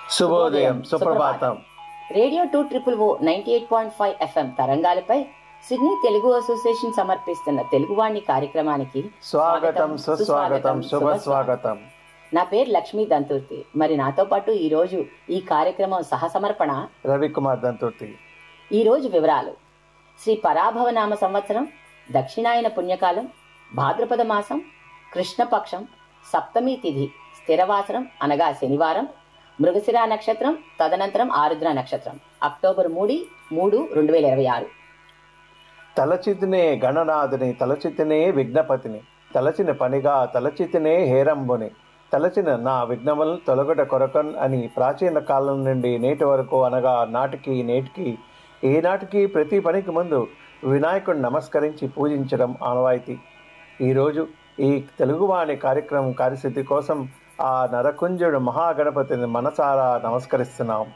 శుభోదయం సుప్రభాతం radio two triple O ninety eight point five FM తరంగాలపై సిడ్నీ తెలుగు అసోసియేషన్ సమర్పిస్తున్న తెలుగువాణి కార్యక్రమానికి స్వాగతం సుస్వాగతం శుభ స్వాగతం నా పేరు లక్ష్మీ దంతుర్తి మరి నాతో పాటు ఈ రోజు ఈ కార్యక్రమం సహసమర్పణ రవికుమార్ దంతుర్తి ఈ రోజు వివరాలు శ్రీ పరాభవనామ సంవత్సరం దక్షిణాయన పుణ్యకాలం భాద్రపద మాసం కృష్ణపక్షం సప్తమి తిథి స్థిరవాసరం అనగా శనివారం మృగశిరా నక్షత్రం తదనంతరం ఆరుద్ర నక్షత్రం అక్టోబర్ మూడు మూడు రెండు వేల ఇరవై ఆరు తలచితినే గణనాథుని తలచితినే విఘ్నపతిని తలచిన పనిగా తలచితినే హేరంబుని తలచిన నా విఘ్నములు తొలగట కొరకన్ అని ప్రాచీన కాలం నుండి నేటి వరకు అనగా నాటికి నేటికి ఏ నాటికి ప్రతి పనికి ముందు వినాయకుడిని నమస్కరించి పూజించడం ఆనవాయితీ ఈరోజు ఈ తెలుగువాణి కార్యక్రమం కార్యసిద్ధి కోసం ఆ నరకుంజుడు మహాగణపతిని మనసారా నమస్కరిస్తున్నాం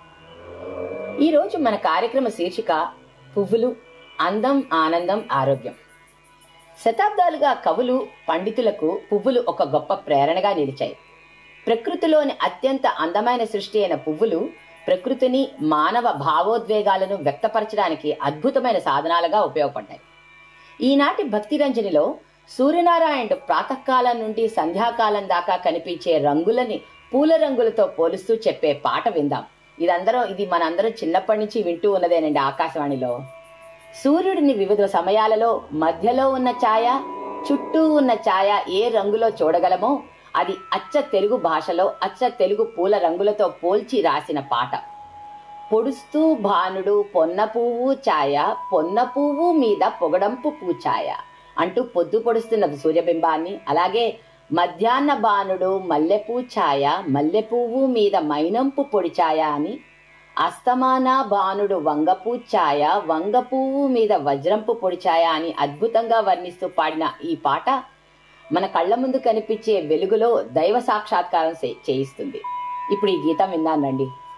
ఈ రోజు మన కార్యక్రమ శీర్షిక పువ్వులు అందం ఆనందం ఆరోగ్యం శతాబ్దాలుగా కవులు పండితులకు పువ్వులు ఒక గొప్ప ప్రేరణగా నిలిచాయి ప్రకృతిలోని అత్యంత అందమైన సృష్టి అయిన పువ్వులు ప్రకృతిని మానవ భావోద్వేగాలను వ్యక్తపరచడానికి అద్భుతమైన సాధనాలుగా ఉపయోగపడ్డాయి ఈనాటి భక్తి రంజనిలో సూర్యనారాయణుడు ప్రాతకాలం నుండి సంధ్యాకాలం దాకా కనిపించే రంగులని పూల రంగులతో పోలుస్తూ చెప్పే పాట విందాం ఇదందరం ఇది మనందరం చిన్నప్పటి నుంచి వింటూ ఉన్నదేనండి ఆకాశవాణిలో సూర్యుడిని వివిధ సమయాలలో మధ్యలో ఉన్న ఛాయ చుట్టూ ఉన్న ఛాయ ఏ రంగులో చూడగలమో అది అచ్చ తెలుగు భాషలో అచ్చ తెలుగు పూల రంగులతో పోల్చి రాసిన పాట పొడుస్తూ భానుడు పొన్న పువ్వు ఛాయ పొన్న పువ్వు మీద పొగడంపు పూఛాయ అంటూ పొద్దు పొడుస్తున్న సూర్యబింబాన్ని అలాగే మధ్యాహ్న బాణుడు మల్లెపూ ఛాయ మల్లె పువ్వు మీద మైనంపు పొడి ఛాయ అని అస్తమాన బాణుడు వంగపూ ఛాయ వంగ పువ్వు మీద వజ్రంపు పొడి ఛాయ అని అద్భుతంగా వర్ణిస్తూ పాడిన ఈ పాట మన కళ్ళ ముందు కనిపించే వెలుగులో దైవ సాక్షాత్కారం చే- చేయిస్తుంది ఇప్పుడు ఈ గీతం విన్నానండి